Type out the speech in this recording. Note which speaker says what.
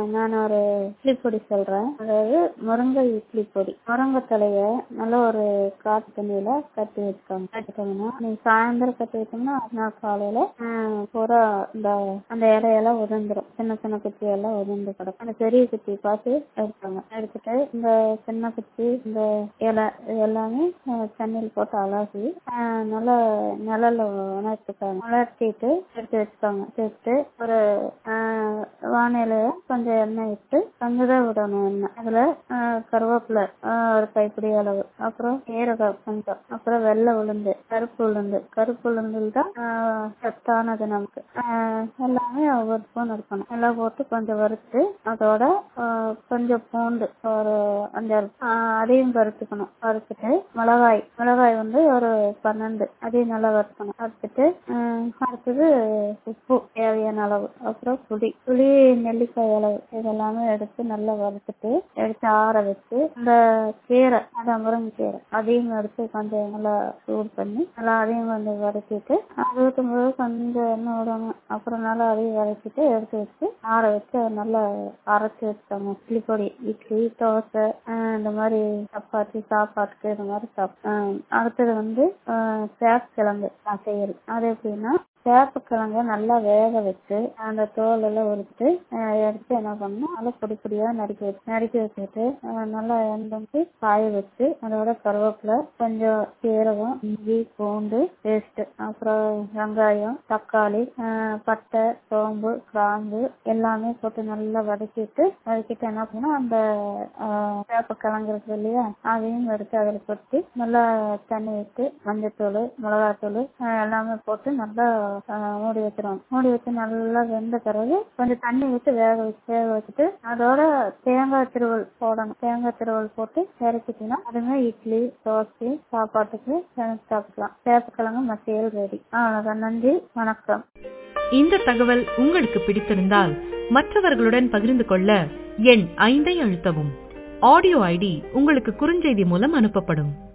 Speaker 1: நான் ஒரு இட்லி பொடி சொல்றேன் அதாவது முருங்கை இட்லி பொடி முருங்கை தலைய நல்ல ஒரு காட்டு தண்ணியில கட்டி வச்சுக்கோங்க கட்டிட்டோம்னா நீங்க சாயந்தரம் கட்டி வச்சோம்னா அடுத்த காலையில ஆஹ், பூரா இந்த அந்த இலையெல்லாம் உதிர்ந்துரும் சின்ன சின்ன குச்சி எல்லாம் உதிர்ந்து கிடக்கும் அந்த பெரிய குச்சி பார்த்து எடுப்பாங்க எடுத்துட்டு இந்த சின்ன குச்சி இந்த இலை இது எல்லாமே ஆஹ், தண்ணியில் போட்டு அலசி ஆஹ், நல்லா நிழல்ல உணர்த்திக்காங்க உணர்த்திட்டு எடுத்து வச்சுக்கோங்க எடுத்து ஒரு ஆஹ், வானிலைய கொஞ்சம் எண்ணெய் விட்டு கொஞ்சதான் விடணும் எண்ணெய் அதுல ஆஹ், கருவேப்பிலை ஆஹ், ஒரு கைப்பிடி அளவு அப்புறம் சீரகம் கொஞ்சம் அப்புறம் வெள்ளை உளுந்து கருப்பு உளுந்து கருப்பு உளுந்து தான் ஆஹ், சத்தானது நமக்கு ஆஹ், எல்லாமே ஒவ்வொரு ஸ்பூன் இருக்கணும் எல்லாம் போட்டு கொஞ்சம் வறுத்து அதோட ஆஹ், கொஞ்சம் பூண்டு ஒரு அஞ்சாறு ஆஹ், அதையும் வறுத்துக்கணும் வறுத்துட்டு மிளகாய் மிளகாய் வந்து ஒரு பன்னெண்டு அதையும் நல்லா வறுக்கணும் வறுத்துட்டு ஆஹ், அடுத்தது உப்பு தேவையான அளவு அப்புறம் புளி புளி நெல்லிக்காய் அளவு இதெல்லாமே எடுத்து நல்லா வறுத்துட்டு எடுத்து ஆற வச்சு இந்த கீரை அதான் முருங்கை கீரை அதையும் எடுத்து கொஞ்சம் நல்லா சூடு பண்ணி நல்லா அதையும் கொஞ்சம் வதக்கிட்டு அது ஊற்றும்போது கொஞ்சம் எண்ணெய் விடணும் அப்புறம் நல்லா அதையும் வதக்கிட்டு எடுத்து வச்சு ஆற வச்சு அதை நல்லா அரைச்சி வச்சுக்கோங்க இட்லி பொடி இட்லி தோசை ஆஹ் இந்த மாதிரி சப்பாத்தி சாப்பாட்டுக்கு இந்த மாதிரி சாப் ஆஹ் அடுத்தது வந்து ஆஹ் சேப்பக்கிழங்கு நான் செய்யறது அது எப்படின்னா சேப்பக்கிழங்க நல்லா வேக வச்சு அந்த தோல் எல்லாம் உரிச்சு ஆஹ் எடுத்து என்ன பண்ணணும் நல்லா பொடி பொடியா நறுக்கி வச்சு நறுக்கி வச்சுட்டு ஆஹ் நல்லா எண்ணெய்க்கு காய வச்சு அதோட கருவேப்பிலை கொஞ்சம் சீரகம் இஞ்சி பூண்டு பேஸ்ட் அப்புறம் வெங்காயம் தக்காளி ஆஹ் பட்டை சோம்பு கிராம்பு எல்லாமே போட்டு நல்லா வதக்கிட்டு வதக்கிட்டு என்ன பண்ணணும் அந்த ஆஹ் சேப்பக்கிழங்கு இருக்கு இல்லையா அதையும் எடுத்து அதில் கொட்டி நல்லா தண்ணி விட்டு மஞ்சத்தூள் மிளகாத்தூள் ஆஹ் எல்லாமே போட்டு நல்லா ஆஹ் மூடி வச்சிருவோம் மூடி வச்சு நல்லா வெந்த பிறகு கொஞ்சம் தண்ணி விட்டு வேக வச்சு வேக வச்சுட்டு அதோட தேங்காய் திருவல் போடணும் தேங்காய் திருவல் போட்டு இறக்கிட்டீங்கன்னா அதுமே இட்லி தோசை சாப்பாட்டுக்கு சமைச்சு சாப்பிடலாம் சேப்பக்கிழங்கு மசியல் ரெடி அவ்வளவுதான் நன்றி வணக்கம்
Speaker 2: இந்த தகவல் உங்களுக்கு பிடித்திருந்தால் மற்றவர்களுடன் பகிர்ந்து கொள்ள எண் ஐந்தை அழுத்தவும் ஆடியோ ஐடி உங்களுக்கு குறுஞ்செய்தி மூலம் அனுப்பப்படும்